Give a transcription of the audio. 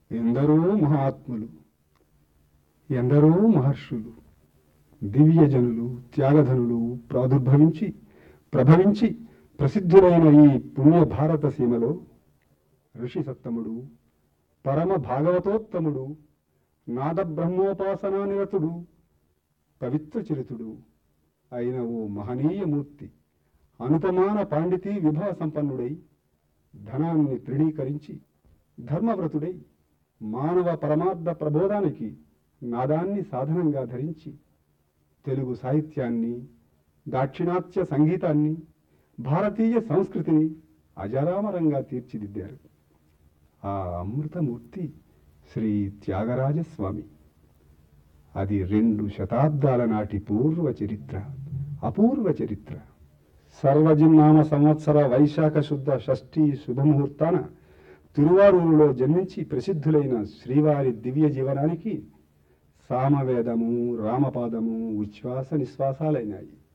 ఎందరో మహాత్ములు ఎందరో మహర్షులు దివ్యజనులు త్యాగధనులు ప్రాదుర్భవించి ప్రభవించి ప్రసిద్ధులైన ఈ పుణ్య భారత సీమలో ఋషి సత్తముడు పరమ భాగవతోత్తముడు నాద బ్రహ్మోపాసనా నిరతుడు పవిత్ర చరితుడు అయిన ఓ మహనీయ మూర్తి అనుపమాన పాండితీ విభవ సంపన్నుడై ధనాన్ని తృణీకరించి ధర్మవ్రతుడై మానవ పరమార్థ ప్రబోధానికి నాదాన్ని సాధనంగా ధరించి తెలుగు సాహిత్యాన్ని దాక్షిణాత్య సంగీతాన్ని భారతీయ సంస్కృతిని అజరామరంగా తీర్చిదిద్దారు ఆ అమృతమూర్తి శ్రీ త్యాగరాజస్వామి అది రెండు శతాబ్దాల నాటి పూర్వ చరిత్ర అపూర్వ చరిత్ర సర్వజిన్నామ సంవత్సర వైశాఖ శుద్ధ షష్ఠి శుభముహూర్తాన తిరువారూరులో జన్మించి ప్రసిద్ధులైన శ్రీవారి దివ్య జీవనానికి సామవేదము రామపాదము ఉచ్ఛ్వాస నిశ్వాసాలైనాయి